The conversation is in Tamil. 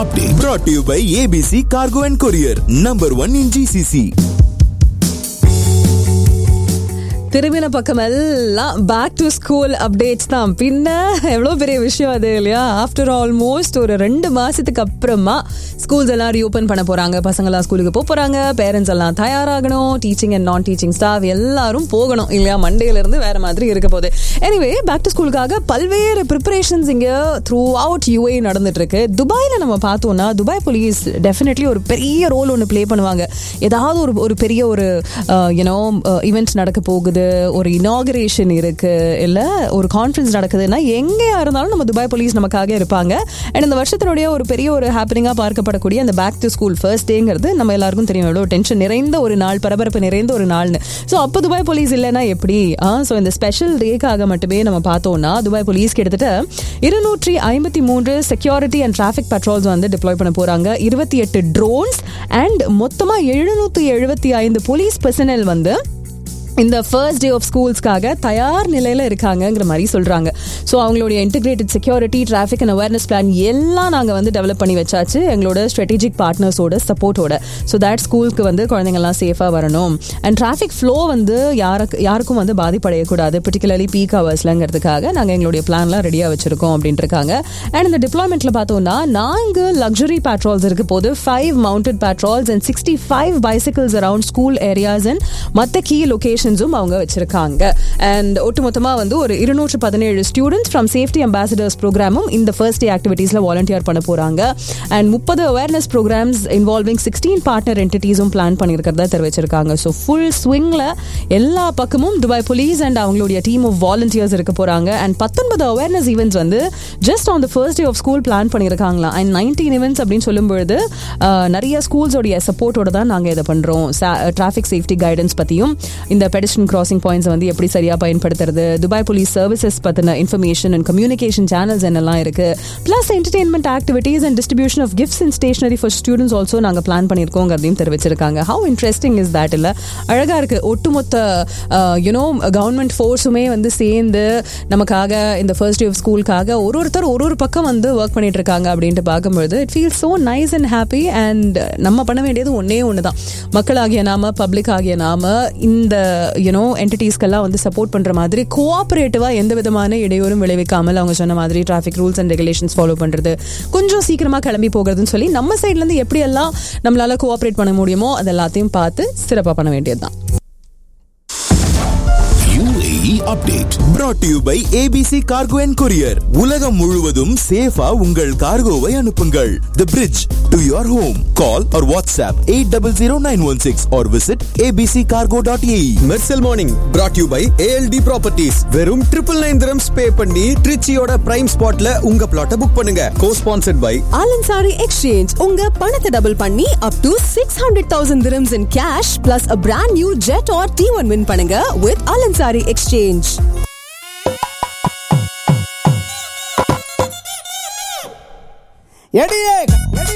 update brought to you by ABC Cargo and Courier, number one in GCC. திரும்பின பக்கம் எல்லாம் பேக் டு ஸ்கூல் அப்டேட்ஸ் தான் பின்ன எவ்வளோ பெரிய விஷயம் அது இல்லையா ஆஃப்டர் ஆல்மோஸ்ட் ஒரு ரெண்டு மாசத்துக்கு அப்புறமா ஸ்கூல்ஸ் எல்லாம் ரீஓப்பன் பண்ண போறாங்க பசங்களாம் ஸ்கூலுக்கு போக போறாங்க பேரண்ட்ஸ் எல்லாம் தயாராகணும் டீச்சிங் அண்ட் நான் டீச்சிங் ஸ்டாஃப் எல்லாரும் போகணும் இல்லையா மண்டேல இருந்து வேற மாதிரி இருக்க போகுது எனிவே பேக் டு ஸ்கூலுக்காக பல்வேறு ப்ரிப்பரேஷன்ஸ் இங்க த்ரூ அவுட் யூஏ நடந்துட்டு இருக்கு துபாயில நம்ம பார்த்தோம்னா துபாய் போலீஸ் டெஃபினெட்லி ஒரு பெரிய ரோல் ஒன்று ப்ளே பண்ணுவாங்க ஏதாவது ஒரு ஒரு பெரிய ஒரு யூனோ ஈவெண்ட் நடக்க போகுது ஒரு இனாகரேஷன் இருக்கு இல்ல ஒரு கான்ஃபரன்ஸ் நடக்குதுன்னா எங்கேயா இருந்தாலும் நம்ம துபாய் போலீஸ் நமக்காக இருப்பாங்க அண்ட் இந்த வருஷத்தினுடைய ஒரு பெரிய ஒரு ஹாப்பனிங்கா பார்க்கப்படக்கூடிய அந்த பேக் டு ஸ்கூல் ஃபர்ஸ்ட் டேங்கிறது நம்ம எல்லாருக்கும் தெரியும் எவ்வளோ டென்ஷன் நிறைந்த ஒரு நாள் பரபரப்பு நிறைந்த ஒரு நாள்னு ஸோ அப்போ துபாய் போலீஸ் இல்லைன்னா எப்படி ஸோ இந்த ஸ்பெஷல் டேக்காக மட்டுமே நம்ம பார்த்தோம்னா துபாய் போலீஸ் கிட்டத்தட்ட இருநூற்றி ஐம்பத்தி மூன்று செக்யூரிட்டி அண்ட் டிராஃபிக் பட்ரோல்ஸ் வந்து டிப்ளாய் பண்ண போறாங்க இருபத்தி எட்டு ட்ரோன்ஸ் அண்ட் மொத்தமா எழுநூத்தி எழுபத்தி ஐந்து போலீஸ் பர்சனல் வந்து இந்த ஃபர்ஸ்ட் டே ஆஃப் ஸ்கூல்ஸ்க்காக தயார் நிலையில் இருக்காங்கங்கிற மாதிரி சொல்கிறாங்க ஸோ அவங்களுடைய integrated security traffic and awareness plan எல்லாம் நாங்கள் வந்து டெவலப் பண்ணி வச்சாச்சு எங்களோட ஸ்ட்ராட்டஜிக் பார்ட்னர்ஸோட சப்போர்ட்டோட ஸோ தட் ஸ்கூலுக்கு வந்து குழந்தைங்கள்லாம் சேஃபாக வரணும் அண்ட் டிராஃபிக் ஃப்ளோ வந்து யாருக்கு யாருக்கும் வந்து பாதிப்படையக்கூடாது பர்டிகுலர்லி பீக் ஹவர்ஸ்லங்கிறதுக்காக நாங்கள் எங்களுடைய பிளான்லாம் ரெடியாக வச்சிருக்கோம் அப்படின்ட்டு இருக்காங்க அண்ட் இந்த டிப்ளாய்மெண்ட்டில் பார்த்தோம்னா நான்கு லக்ஸுரி பேட்ரோல்ஸ் இருக்க போது five mounted patrols and sixty five bicycles around school areas and மற்ற கீ லொகேஷன்ஸும் அவங்க வச்சிருக்காங்க அண்ட் ஒட்டுமொத்தமாக வந்து ஒரு இருநூற்று பதினேழு ஸ்டூடெண்ட்ஸ் ஃப்ரம் சேஃப்டி அம்பாசிடர்ஸ் ப்ரோக்ராமும் இந்த ஃபர்ஸ்ட் டே ஆக்டிவிட்டீஸில் வாலண்டியர் பண்ண போகிறாங்க அண்ட் முப்பது awareness programs involving sixteen partner என்டிட்டிஸும் பிளான் பண்ணியிருக்கிறதா தெரிவிச்சிருக்காங்க ஸோ ஃபுல் ஸ்விங்கில் எல்லா பக்கமும் துபாய் போலீஸ் அண்ட் அவங்களுடைய டீம் ஆஃப் வாலண்டியர்ஸ் இருக்க போகிறாங்க அண்ட் பத்தொன்பது அவேர்னஸ் ஈவெண்ட்ஸ் வந்து just on the first day of school plan பண்ணியிருக்காங்களா அண்ட் நைன்டீன் ஈவெண்ட்ஸ் அப்படின்னு சொல்லும்பொழுது அஹ், நிறைய ஸ்கூல்ஸோடைய சப்போர்ட்டோட தான் நாங்கள் இதை பண்ணுறோம் டிராஃபிக் சேஃப்டி கைடன்ஸ் பற்றியும் இந்த பெடிஷன் கிராசிங் பாயிண்ட்ஸ் வந்து எப்படி சரியாக பயன்படுத்துறது துபாய் போலீஸ் சர்வீசஸ் பற்றின இன்ஃபர்மேஷன் அண்ட் கம்யூனிகேஷன் சேனல்ஸ் என்னெல்லாம் இருக்கு plus entertainment activities and distribution of gifts and stationery for students also நாங்கள் பிளான் பண்ணியிருக்கோங்கிறதையும் தெரிவிச்சிருக்காங்க ஹவு இன்ட்ரெஸ்டிங் இஸ் தட் இல்லை அழகாக இருக்கு ஒட்டுமொத்த யூனோ கவர்மெண்ட் ஃபோர்ஸுமே வந்து சேர்ந்து நமக்காக இந்த ஃபர்ஸ்ட் டே ஆஃப் ஸ்கூலுக்காக ஒரு ஒருத்தர் ஒரு ஒரு பக்கம் வந்து ஒர்க் பண்ணிட்டு இருக்காங்க அப்படின்ட்டு பார்க்கும்பொழுது it feel so nice and happy and நம்ம பண்ண வேண்டியது ஒன்னே ஒன்று தான் மக்களாகிய நாம பப்ளிக் ஆகிய நாம இந்த யூனோ என்டிட்டிஸ்க்கெல்லாம் வந்து சப்போர்ட் பண்ற மாதிரி கோஆபரேட்டிவாக எந்த விதமான இடையூறும் விளைவிக்காமல் அவங்க சொன்ன மாதிரி traffic rules and regulations follow பண்றது கொஞ்சம் சீக்கிரமா கிளம்பி போகிறதுன்னு சொல்லி நம்ம சைட்ல இருந்து எப்படி எல்லாம் நம்மளால கோஆபரேட் பண்ண முடியுமோ அது எல்லாத்தையும் பார்த்து சிறப்பாக பண்ண வேண்டியதுதான் UAE update brought to you by ABC Cargo and Courier. உலகம் முழுவதும் சேஃபா உங்கள் கார்கோவை அனுப்புங்கள். The bridge to your home. Call or WhatsApp 800916 or visit abccargo.ae. Mersal morning brought you by ALT properties வெறும் ட்ரிபிள் நைன் திரம்ஸ் பே பண்ணி ட்ரிச்சியோட பிரைம் ஸ்பாட்ல உங்க பிளாட்டை புக் பண்ணுங்க co sponsored by Al Ansari exchange உங்க பணத்தை டபுள் பண்ணி up to six hundred thousand dirhams in cash plus a brand new Jetour T one win பண்ணுங்க வித் ஆலன்சாரி எக்ஸ்சேஞ்ச் எடியே